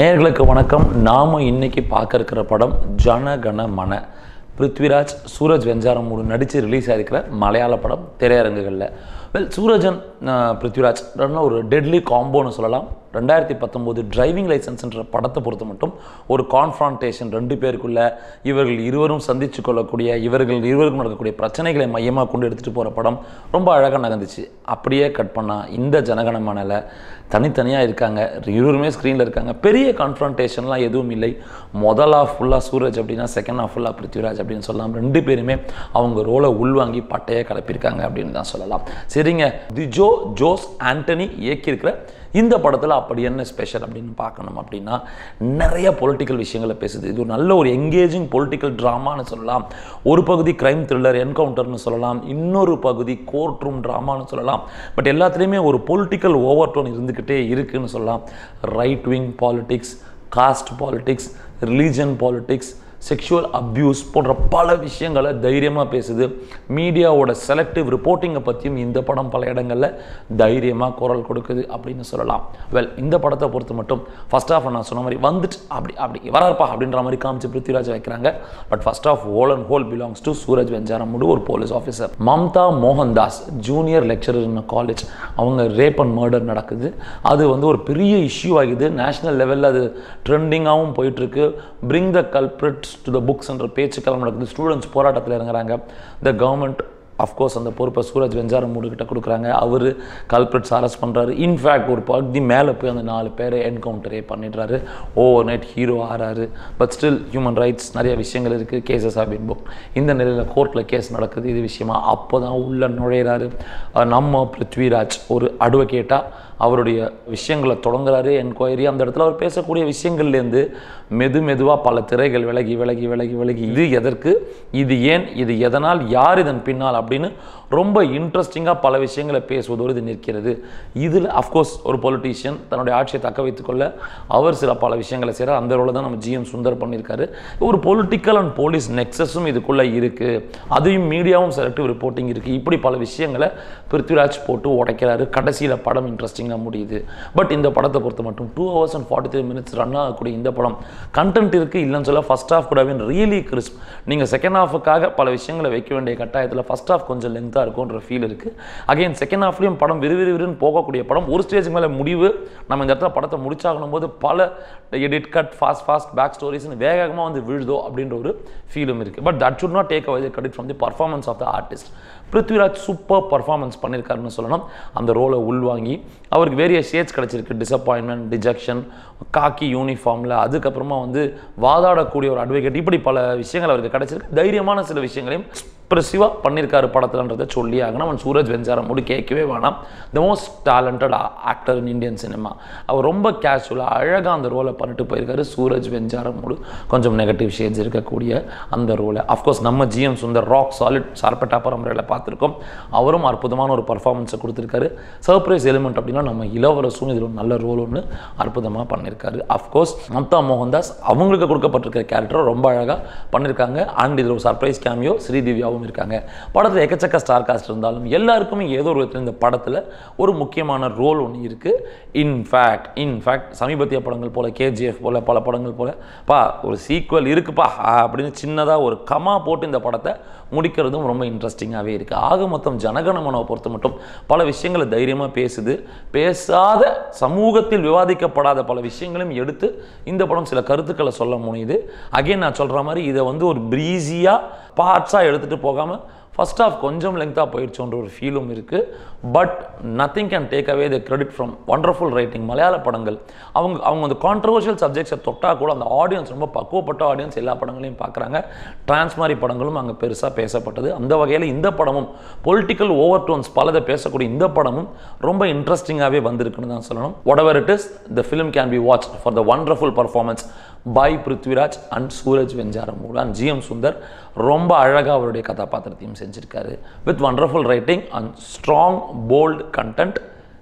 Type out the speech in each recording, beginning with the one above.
நேர்களுக்கு வணக்கம் நாம் இன்னைக்கு பார்க்க இருக்கிற படம் ஜனகண மன பிருத்விராஜ் சூரஜ் வெஞ்சாரமூடு நடித்து ரிலீஸ் ஆகிருக்கிற மலையாள படம் திரையரங்குகளில் வெல் சூரஜன் அஹ், பிருத்விராஜ் ரெண்டும் ஒரு டெட்லி காம்போன்னு சொல்லலாம் ரெண்டாயிரத்தி பத்தொம்போது டிரைவிங் லைசன்ஸ்ன்ற படத்தை பொறுத்த மட்டும் ஒரு கான்ஃப்ரான்டேஷன் ரெண்டு பேருக்குள்ள இவர்கள் இருவரும் சந்திச்சு கொள்ளக்கூடிய இவர்கள் இருவருக்கும் நடக்கக்கூடிய பிரச்சனைகளை மையமாக கொண்டு எடுத்துகிட்டு போகிற படம் ரொம்ப அழகாக நகர்ந்துச்சு அப்படியே கட் பண்ணால் இந்த ஜனகணமனல தனித்தனியாக இருக்காங்க இருவருமே ஸ்க்ரீனில் இருக்காங்க பெரிய கான்ஃப்ரன்டேஷன்லாம் எதுவும் இல்லை முதல் ஆஃப் ஃபுல்லாக சூரஜ் அப்படின்னா செகண்ட் ஆஃப் ஃபுல்லாக பிருத்விராஜ் அப்படின்னு சொல்லலாம் ரெண்டு பேருமே அவங்க ரோலை உள்வாங்கி பட்டையை கிளப்பியிருக்காங்க அப்படின்னு தான் சொல்லலாம் சரிங்க திஜோ ஜோஸ் ஆண்டனி இயக்கியிருக்கிற இந்த படத்தில் அப்படி என்ன ஸ்பெஷல் அப்படின்னு பார்க்கணும் அப்படின்னா நிறைய பொலிட்டிக்கல் விஷயங்களை பேசுது இது ஒரு நல்ல ஒரு எங்கேஜிங் பொலிட்டிக்கல் ட்ராமான்னு சொல்லலாம் ஒரு பகுதி கிரைம் த்ரில்லர் என்கவுண்டர்னு சொல்லலாம் இன்னொரு பகுதி கோர்ட் ரூம் ட்ராமான்னு சொல்லலாம் பட் எல்லாத்துலேயுமே ஒரு பொலிட்டிக்கல் ஓவர் டோன் இருந்துக்கிட்டே இருக்குன்னு சொல்லலாம் right wing politics caste politics religion politics sexual abuse போன்ற பல விஷயங்களை தைரியமாக பேசுது மீடியாவோட செலக்டிவ் ரிப்போர்ட்டிங்கை பற்றியும் இந்த படம் பல இடங்களில் தைரியமாக குரல் கொடுக்குது அப்படின்னு சொல்லலாம் வெல் இந்த படத்தை பொறுத்த மட்டும் ஃபர்ஸ்ட் ஆஃப் நான் சொன்ன மாதிரி வந்துட்டு அப்படி அப்படி வராருப்பா அப்படின்ற மாதிரி காமிச்சு பிருத்விராஜ் வைக்கிறாங்க but first of all and whole belongs to Suraj Venjaramoodu ஒரு police officer Mamta Mohandas junior lecturer in college அவங்க ரேப் அண்ட் மர்டர் நடக்குது அது வந்து ஒரு பெரிய இஷ்யூ ஆகுது நேஷனல் லெவலில் அது ட்ரெண்டிங்காகவும் போயிட்டுருக்கு bring the culprits to the புக்ஸ்ன்ற பேச்சுக்கள் நடக்குது ஸ்டூடெண்ட்ஸ் போராட்டத்தில் இறங்குறாங்க த கவர்மெண்ட் அஃப்கோர்ஸ் அந்த பொறுப்பை சூரஜ் வெஞ்சாரமூடு கிட்ட கொடுக்குறாங்க அவர் கல்பிரிட்ஸ் அரெஸ்ட் பண்ணுறாரு இன்ஃபேக்ட் ஒரு பகுதி மேலே போய் அந்த நாலு பேரை என்கவுண்டரே பண்ணிடுறாரு ஓவர் நைட் ஹீரோ ஆறாரு பட் ஸ்டில் ஹியூமன் ரைட்ஸ் நிறைய விஷயங்கள் இருக்குது கேசஸ் ஆஃப் பின் புக் இந்த நிலையில் கோர்ட்டில் கேஸ் நடக்குது இது விஷயமா அப்போ தான் உள்ளே நுழையிறாரு அஹ் நம்ம பிருத்விராஜ் ஒரு அட்வொகேட்டாக அவருடைய விஷயங்களை தொடங்குறாரு என்கொயரி அந்த இடத்துல அவர் பேசக்கூடிய விஷயங்கள்லேருந்து மெது மெதுவாக பல திரைகள் விலகி விலகி விலகி விலகி இது எதற்கு இது ஏன் இது எதனால் யார் இதன் பின்னால் அப்படின்னு ரொம்ப இன்ட்ரெஸ்டிங்காக பல விஷயங்களை பேசுவதோடு இது நிற்கிறது இதில் அஃப்கோர்ஸ் ஒரு பொலிட்டீஷியன் தன்னுடைய ஆட்சியை தக்க வைத்துக்கொள்ள அவர் சில பல விஷயங்களை செய்கிறார் அந்த ரோலை தான் நம்ம ஜிஎம் சுந்தர் பண்ணியிருக்காரு ஒரு பொலிட்டிக்கல் அண்ட் போலீஸ் நெக்ஸஸும் இதுக்குள்ளே இருக்குது அதையும் மீடியாவும் செலக்டிவ் ரிப்போர்ட்டிங் இருக்குது இப்படி பல விஷயங்களை பிருத்விராஜ் போட்டு உடைக்கிறாரு கடைசியில் படம் இன்ட்ரெஸ்டிங்காக முடியுது பட் இந்த படத்தை பொறுத்த மட்டும் two hours and forty three minutes run ஆகக்கூடிய இந்த படம் கண்டென்ட் இருக்குது இல்லைன்னு சொல்ல ஃபஸ்ட் ஹாஃப் கூட ரியலி கிறிஸ்ப் நீங்கள் செகண்ட் ஹாஃபுக்காக பல விஷயங்களை வைக்க வேண்டிய கட்டாயத்தில் ஃபஸ்ட் ஹாஃப் கொஞ்சம் லென்த்தாக இருக்கும்ன்ற ஃபீல் இருக்குது அகைன் செகண்ட் ஹாஃப்லேயும் படம் விறுவிறுவிறுன்னு போகக்கூடிய படம் ஒரு ஸ்டேஜுக்கு மேலே முடிவு நம்ம இந்த இடத்துல படத்தை முடிச்சாகணும் போது பல edit cut fast fast back ஸ்டோரிஸ்னு வேகமாக வந்து விழுதோ அப்படின்ற ஒரு ஃபீலும் இருக்குது but that should not take away the credit from the performance of the artist Prithviraj super performance பண்ணியிருக்காருன்னு சொல்லணும் அந்த ரோலை உள்வாங்கி அவருக்கு வேரிய ஷேட்ஸ் கிடச்சிருக்கு டிசப்பாயின்மெண்ட் டிஜெக்ஷன் காக்கி யூனிஃபார்மில் அதுக்கப்புறமா வந்து வாதாடக்கூடிய ஒரு அட்வொகேட் இப்படி பல விஷயங்கள் அவருக்கு கிடச்சிருக்கு தைரியமான சில விஷயங்களையும் எக்ஸ்ப்ரெசிவாக பண்ணியிருக்காரு படத்துலன்றதை சொல்லி ஆகணும் அவன் சூரஜ் வெஞ்சாரமோடு கேட்கவே வேணாம் the most talented actor in Indian cinema அவர் ரொம்ப கேஷுவலாக அழகாக அந்த ரோலை பண்ணிட்டு போயிருக்காரு சூரஜ் வெஞ்சாரமோடு கொஞ்சம் நெகட்டிவ் ஷேட்ஸ் இருக்கக்கூடிய அந்த ரோலை அஃப்கோர்ஸ் நம்ம GM Sundar rock solid Sarpatta பரம்பரையில் பார்த்துருக்கோம் அவரும் அற்புதமான ஒரு பர்ஃபார்மன்ஸை கொடுத்துருக்காரு சர்ப்ரைஸ் எலிமெண்ட் அப்படின்னா நம்ம இளவரசும் இதில் ஒரு நல்ல ரோல் ஒன்று அற்புதமாக பண்ணியிருக்காரு அஃப்கோர்ஸ் மம்தா மோகன்தாஸ் அவங்களுக்கு கொடுக்கப்பட்டிருக்கிற கேரக்டரை ரொம்ப அழகாக பண்ணியிருக்காங்க அண்ட் இதில் ஒரு சர்ப்ரைஸ் கேமியோ ஸ்ரீதிவ்யாவும் இருக்காங்க படத்தில் எக்கச்சக்க ஸ்டார் காஸ்ட் இருந்தாலும் எல்லாருக்குமே ஏதோ ஒரு விதத்தில் இந்த படத்தில் ஒரு முக்கியமான ரோல் ஒன்று இருக்குது இன்ஃபேக்ட் இன்ஃபேக்ட் சமீபத்திய படங்கள் போல் கேஜிஎஃப் போல் பல படங்கள் போல் பா ஒரு சீக்வல் இருக்குப்பா அப்படின்னு சின்னதாக ஒரு கமா போட்டு இந்த படத்தை முடிக்கிறதும் ரொம்ப இன்ட்ரெஸ்டிங்காகவே இருக்குது ஆக மொத்தம் ஜனகணமனவை பொறுத்த மட்டும் பல விஷயங்களை தைரியமாக பேசுது பேசாத சமூகத்தில் விவாதிக்கப்படாத பல விஷயங்களையும் எடுத்து இந்த படம் சில கருத்துக்களை சொல்ல முடியுது அகைன் நான் சொல்கிற மாதிரி இதை வந்து ஒரு ப்ரீஸியாக பார்ட்ஸாக எடுத்துகிட்டு போகாமல் ஃபர்ஸ்ட் ஆஃப் கொஞ்சம் லெங்க்தாக போயிடுச்சோன்ற ஒரு ஃபீலும் இருக்குது but nothing can take away the credit from wonderful writing மலையாள படங்கள் அவங்க அவங்க அந்த கான்ட்ரவர்ஷியல் சப்ஜெக்ட்ஸை தொட்டால் கூட அந்த ஆடியன்ஸ் ரொம்ப பக்குவப்பட்ட ஆடியன்ஸ் எல்லா படங்களையும் பார்க்குறாங்க டிரான்ஸ் மாதிரி படங்களும் அங்கே பெருசாக பேசப்பட்டது அந்த வகையில் இந்த படமும் பொலிட்டிக்கல் ஓவர் டோன்ஸ் பலதை பேசக்கூடிய இந்த படமும் ரொம்ப இன்ட்ரெஸ்டிங்காகவே வந்திருக்குன்னு தான் சொல்லணும் whatever it is the film can be watch for the wonderful performance by Prithviraj and Suraj Venjaramoodu and GM Sundar ரொம்ப அழகாக அவருடைய கதாபாத்திரத்தையும் செஞ்சிருக்காரு with wonderful writing and strong bold content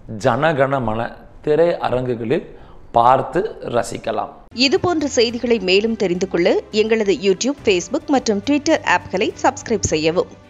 Jana Gana Mana திரை அரங்குகளில் பார்த்து ரசிக்கலாம் இது போன்ற செய்திகளை மேலும் தெரிந்து கொள்ள எங்களது யூடியூப் ஃபேஸ்புக் மற்றும் ட்விட்டர் ஆப்களை சப்ஸ்கிரைப் செய்யவும்